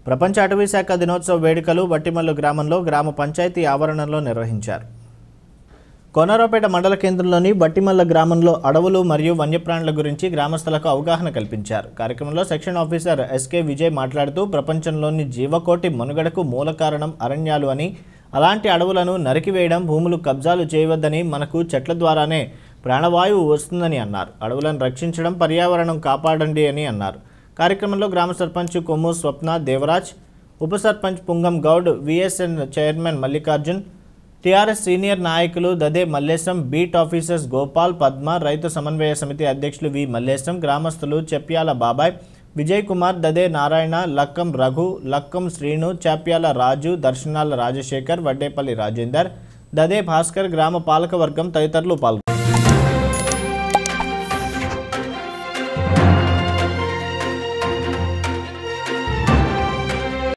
ప్రపంచ అటవీ శాఖ దినోత్సవ వేడుకలు వట్టిమల్లు గ్రామంలో గ్రామ పంచాయతీ ఆవరణలో నిర్వహించారు కోనరాపేట మండల కేంద్రంలోని బట్టిమల్ల గ్రామంలో అడవులు మరియు వన్యప్రాణుల గురించి గ్రామస్తులకు అవగాహన కల్పించారు కార్యక్రమంలో సెక్షన్ ఆఫీసర్ ఎస్కే విజయ్ మాట్లాడుతూ ప్రపంచంలోని జీవకోటి మనుగడకు మూల కారణం అరణ్యాలు అని అలాంటి అడవులను నరికివేయడం భూములు కబ్జాలు చేయవద్దని మనకు చెట్ల ద్వారానే ప్రాణవాయువు వస్తుందని అన్నారు అడవులను రక్షించడం పర్యావరణం కాపాడండి అని అన్నారు కార్యక్రమంలో గ్రామ సర్పంచ్ కొమ్ము స్వప్న దేవరాజ్ ఉప sarpanch Pungam Goud VSN chairman Mallikarjun TRS senior నాయకులు దదే మల్లేశం బీట్ ఆఫీసర్స్ గోపాల్ పద్మ రైతు సమన్వయ సమితి అధ్యక్షులు వి మల్లేశం గ్రామస్తులు చెప్యాల బాబాయ్ విజయ్ కుమార్ దదే నారాయణ లక్కం రఘు లక్కం శ్రీను చాప్యాల రాజు దర్శనాల రాజశేఖర్ వడ్డేపల్లి రాజేందర్ దదే భాస్కర్ గ్రామ పాలక వర్గం తదితరులు పాల్గొన్నారు